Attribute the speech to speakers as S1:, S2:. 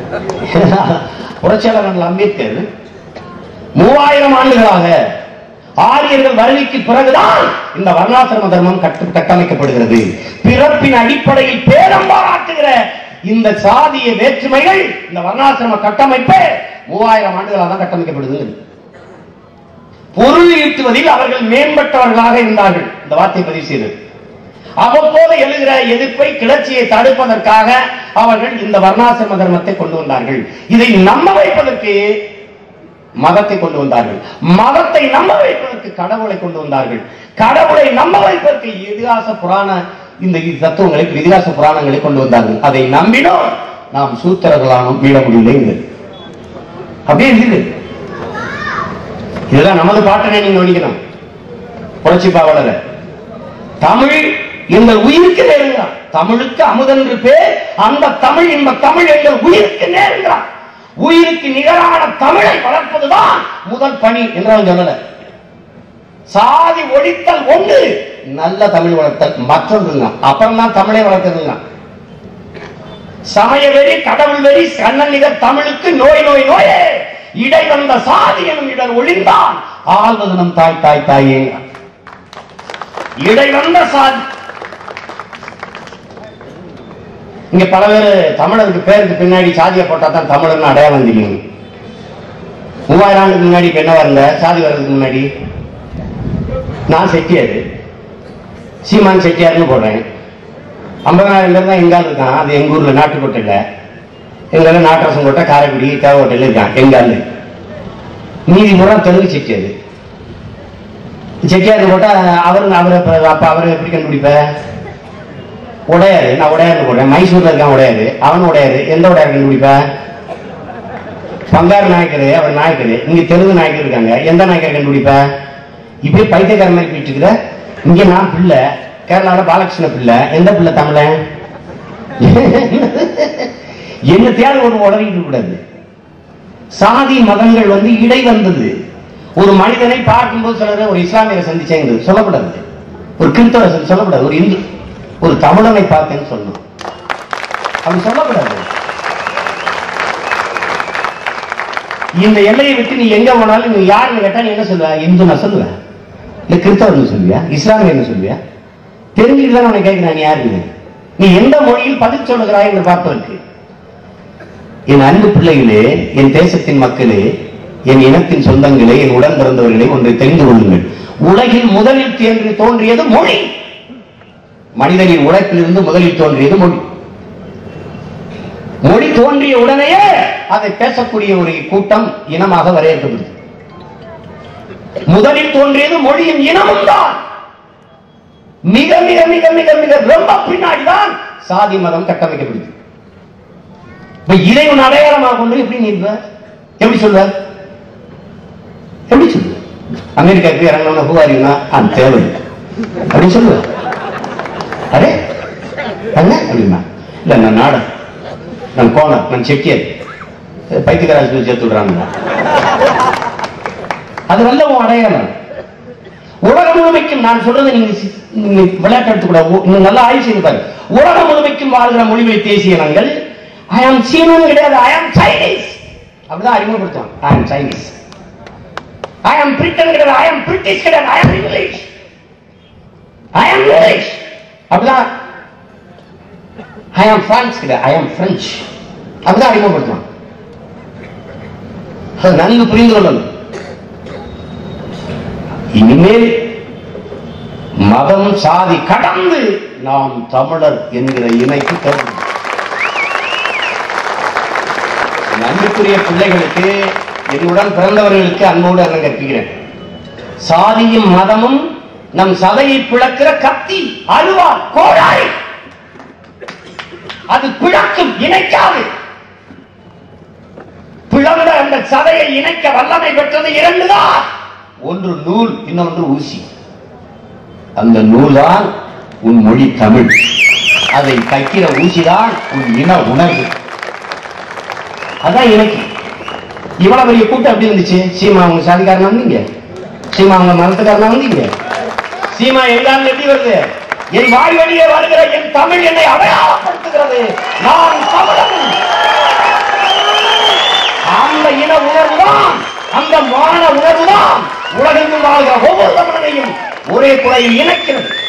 S1: புரட்சியாளர் அம்பேத்கர் மூவாயிரம் ஆண்டுகளாக ஆரியர்கள் வருகைக்கு பிறகுதான் இந்த வர்ணாசிரம தர்மம் கட்டு கட்டமைக்கப்படுகிறது பிறப்பின் அடிப்படையில் பேரம் பாராட்டுகிற இந்த சாதிய வேற்றுமைகள் இந்த வர்ணாசிரம கட்டமைப்பு மூவாயிரம் ஆண்டுகளாக தான் கட்டமைக்கப்படுது பொருள் ஈட்டுவதில் அவர்கள் மேம்பட்டவர்களாக இருந்தார்கள் இந்த வார்த்தை பதிவு செய்தது அவ்வப்போது எழுகிற எதிர்ப்பை கிளர்ச்சியை தடுப்பதற்காக அவர்கள் இந்த வர்ணாசிரம தர்மத்தை கொண்டு வந்தார்கள் இதை நம்ப வைப்பதற்கு மதத்தை கொண்டு வந்தார்கள் மதத்தை நம்ப வைப்பதற்கு கடவுளை கொண்டு வந்தார்கள் கடவுளை நம்ப வைப்பதற்கு இதிகாச புராண இந்த தத்துவங்களை இதிகாச புராணங்களை கொண்டு வந்தார்கள் அதை நம்பினோம் நாம் சூத்திரர்களானும் மீள முடியலைங்கிறது அப்படியே இருக்குது இதுதான் நமது பாட்டனை நீங்க கவனிக்கணும் புரட்சி பாவலர் தமிழ் எங்கள் உயிருக்கு நேருங்கிறான் தமிழுக்கு அமுதென்று பேர் அந்த தமிழ் இன்ப தமிழ் எங்கள் உயிருக்கு நேருங்கிறான் உயிருக்கு நிகரான தமிழை வளர்ப்பதுதான் முதல் பணி என்று அவன் சொல்லல சாதி ஒழித்தல் ஒன்று நல்ல தமிழ் வளர்த்தல் மற்றொன்றுங்க அப்புறம் தான் தமிழை வளர்த்ததுங்க சமய வெறி கடவுள் வெறி கண்ணன் நிகர் தமிழுக்கு நோய் நோய் நோயே இடை வந்த சாதி எனும் இடர் ஒளிந்தான் ஆள்வது நம் தாய் தாய் தாயே இடை வந்த சாதி இங்க பல பேர் தமிழருக்கு பேருக்கு பின்னாடி சாதியை போட்டா தான் தமிழர்னு அடையாளம் தெரியும் மூவாயிரம் ஆண்டுக்கு முன்னாடி இப்ப என்னவா இருந்த சாதி வர்றதுக்கு முன்னாடி நான் செட்டியாரு சீமான் செட்டியார்னு போடுறேன் ஐம்பதாயிரம் பேர் தான் எங்கால் இருக்கான் அது எங்க ஊர்ல நாட்டுக்கோட்டையில் எங்க நாட்டரசம் கோட்டை காரைக்குடி தேவகோட்டையில் இருக்கான் எங்கால் மீதி பூரா தெலுங்கு செட்டியாரு செட்டியார் போட்டா அவரு அவரு இப்ப- அப்ப அவரை எப்படி கண்டுபிடிப்ப உடையாரு நான் உடையாருன்னு போடுறேன் மைசூர்ல இருக்கான் உடையாரு அவன் உடையாரு எந்த உடையாரு கண்டுபிடிப்ப பங்காரு நாயக்கர் அவர் நாயக்கர் இங்க தெலுங்கு நாயக்கர் இருக்காங்க எந்த நாயக்கர் கண்டுபிடிப்ப இப்படியே பைத்தியக்கார மாதிரி போயிட்டு இருக்கிற இங்க நான் பிள்ளை கேரளால பாலகிருஷ்ண பிள்ளை எந்த பிள்ளை தமிழன் என்ன தேவை ஒரு உடறிட்டு கூடாது சாதி மதங்கள் வந்து இடை வந்தது ஒரு மனிதனை பார்க்கும்போது சிலர் ஒரு இஸ்லாமியரை சந்திச்சேங்க சொல்லக்கூடாது ஒரு கிறிஸ்தவரை சந்தி- சொல்லக்கூடாது ஒரு இந்து ஒரு தமிழனை பார்த்தேன்னு சொல்லணும் அப்படி சொல்லக்கூடாது இந்த எல்லையை விட்டு நீ எங்க போனாலும் நீ யாருன்னு கேட்டா நீ என்ன சொல்லுவ இந்து நான் சொல்லுவேன் இல்ல கிறிஸ்தவர்னு சொல்லுவியா இஸ்லாமியர்னு சொல்லுவியா தெரிஞ்சுட்டு தான் உன்னை கேட்கிறேன் நீ யாருன்னு நீ எந்த மொழியில் பதில் சொல்லுகிறாய் என்று பார்ப்பதற்கு என் அன்பு பிள்ளைகளே என் தேசத்தின் மக்களே என் இனத்தின் சொந்தங்களே என் உடன் பிறந்தவர்களே ஒன்றை தெரிந்து கொள்ளுங்கள் உலகில் முதலில் தோன்றி தோன்றியது மொழி மனிதனின் உழைப்பிலிருந்து முதலில் தோன்றியது மொழி மொழி தோன்றிய உடனேயே அதை பேசக்கூடிய ஒரு கூட்டம் இனமாக வரையறுக்கப்படுது முதலில் தோன்றியது மொழியின் இனமும் தான் மிக மிக மிக மிக மிக ரொம்ப பின்னாடிதான் சாதி மதம் கட்டமைக்கப்படுது இப்ப இதை உன் அடையாளமாக கொண்டு எப்படி நீ இருப்ப? எப்படி சொல்வ எப்படி சொல்லுவ அமெரிக்காவுக்கு இறங்கணும் ஹூவாரினா ஆ தேவை அப்படி சொல்லுவ அரே என்ன அப்படின்னா இல்ல நான் நாட நான் கோணம் நான் செட்டியர் பைத்தியக்கார சேர்த்து விடுறாங்க அது நல்ல உன் அடையாளம் உலகம் முழுமைக்கும் நான் சொல்றதை நீங்க சி- நீங்க விளையாட்டு எடுத்துக்கூடாது நீங்க நல்லா ஆய்வு செய்து பாரு உலகம் முழுமைக்கும் வாழ்கிற மொழிவழி தேசிய இனங்கள் ஐ ஆம் சீனன் கிடையாது ஐ ஆம் சைனீஸ் அப்படிதான் அறிமுகப்படுத்துவாங்க ஐ ஆம் சைனீஸ் ஐ ஆம் பிரிட்டன் கிடையாது ஐ ஆம் பிரிட்டிஷ் கிடையாது ஐ ஆம் இங்கிலீஷ் ஐ ஆம் இங்கிலீஷ் அப்படிதான் ஐ ஆம் பிரான்ஸ் கிடையாது ஐ ஆம் பிரெஞ்சு அப்படிதான் அறிமுகப்படுத்துவாங்க அது நன்கு புரிந்து கொள்ளணும் இனிமேல் மதம் சாதி கடந்து நாம் தமிழர் என்கிற இணைப்பு தரும் அன்புக்குரிய பிள்ளைகளுக்கு என்னுடன் பிறந்தவர்களுக்கு அன்போடு அண்ணன் கற்பிக்கிறேன் சாதியும் மதமும் நம் சதையை பிளக்கிற கத்தி அருவாள் கோடாரி அது பிளக்கும் இணைக்காது பிளந்த அந்த சதையை இணைக்க வல்லமை பெற்றது இரண்டுதான் ஒன்று நூல் இன்னொன்று ஊசி அந்த நூல்தான் உன் மொழி தமிழ் அதை தைக்கிற ஊசிதான் உன் இன உணர்வு அதான் இணைக்கு இவ்வளவு பெரிய கூட்டம் எப்படி இருந்துச்சு சீமா அவங்க சாதிக்காரனா வந்தீங்க சீமா அவங்க மதத்துக்காரனா வந்தீங்க சீமா எல்லாரும் எப்படி வருது என் வாய் வழியே வருகிற என் தமிழ் என்னை அடையாளப்படுத்துகிறது நான் தமிழன் அந்த இன உணர்வுதான் அந்த மான உணர்வுதான் உலகெங்கும் வாழ்கிற ஒவ்வொரு தமிழனையும் ஒரே குலையில் இணைக்கிறது